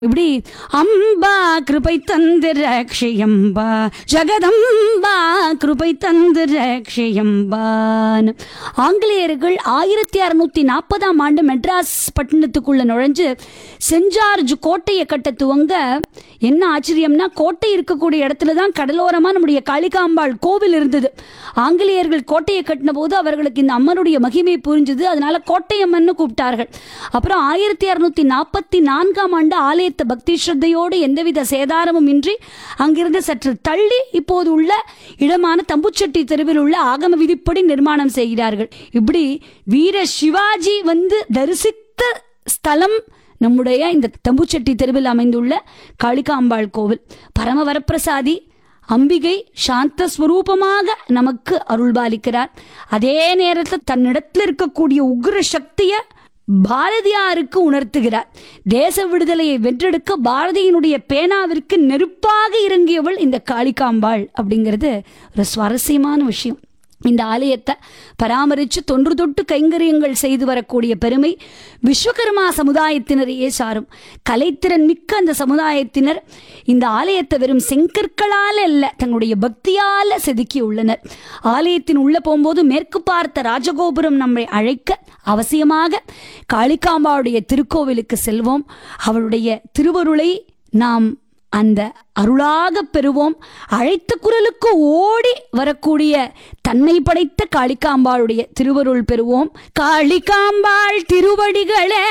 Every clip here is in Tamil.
இப்படி அம்பா கிருபை தந்து ரக்ஷயம்பா ஜெகதம்பா கிருபை தந்து ரக்ஷயம்பான்னு ஆங்கிலேயர்கள் ஆயிரத்தி அறுநூத்தி நாற்பதாம் ஆண்டு மெட்ராஸ் பட்டணத்துக்குள்ள நுழைஞ்சு சென்ட் ஜார்ஜ் கோட்டையை கட்ட துவங்க என்ன ஆச்சரியம்னா கோட்டை இருக்கக்கூடிய இடத்துல தான் கடலோரமா நம்முடைய காளிகாம்பாள் கோவில் இருந்தது ஆங்கிலேயர்கள் கோட்டையை கட்டின போது அவர்களுக்கு இந்த அம்மனுடைய மகிமை புரிஞ்சுது அதனால கோட்டையம்மன்னு கூப்பிட்டார்கள் அப்புறம் ஆயிரத்தி அறுநூத்தி நாற்பத்தி நான்காம் ஆண்டு ஆலயத்தை பக்தி ஸ்ரத்தையோடு எந்தவித சேதாரமும் இன்றி அங்கிருந்து சற்று தள்ளி இப்போது உள்ள இடமான தம்புச்செட்டி தெருவில் உள்ள ஆகம விதிப்படி நிர்மாணம் செய்கிறார்கள் இப்படி வீர சிவாஜி வந்து தரிசித்த ஸ்தலம் நம்முடைய இந்த தம்புச்செட்டி தெருவில் அமைந்துள்ள காளிகாம்பாள் கோவில் பரம வரப்பிரசாதி அம்பிகை சாந்த ஸ்வரூபமாக நமக்கு அருள்பாலிக்கிறார் அதே நேரத்தில் தன்னிடத்தில் இருக்கக்கூடிய உக்ர சக்தியை பாரதியாருக்கு உணர்த்துகிறார் தேச விடுதலையை வென்றெடுக்க பாரதியினுடைய பேனாவிற்கு நெருப்பாக இறங்கியவள் இந்த காளிகாம்பாள் அப்படிங்கிறது ஒரு சுவாரஸ்யமான விஷயம் இந்த ஆலயத்தை பராமரித்து தொன்று தொட்டு கைங்கரியங்கள் செய்து வரக்கூடிய பெருமை விஸ்வகர்மா சமுதாயத்தினரையே சாரும் கலைத்திறன் மிக்க அந்த சமுதாயத்தினர் இந்த ஆலயத்தை வெறும் செங்கற்களால் அல்ல தங்களுடைய பக்தியால் செதுக்கி உள்ளனர் ஆலயத்தின் உள்ள போகும்போது மேற்கு பார்த்த ராஜகோபுரம் நம்மை அழைக்க அவசியமாக காளிகாம்பாவுடைய திருக்கோவிலுக்கு செல்வோம் அவளுடைய திருவருளை நாம் அந்த அருளாக பெறுவோம் அழைத்த குரலுக்கு ஓடி வரக்கூடிய தன்மை படைத்த காளிகாம்பாளுடைய திருவருள் பெறுவோம் காளிகாம்பாள் திருவடிகளே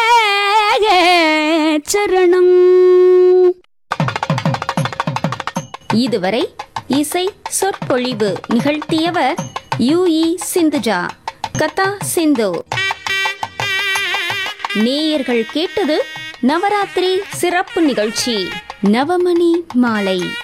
சரணம் இதுவரை இசை சொற்பொழிவு நிகழ்த்தியவர் யு இ சிந்துஜா கதா சிந்து நேயர்கள் கேட்டது நவராத்திரி சிறப்பு நிகழ்ச்சி நவமணி மாலை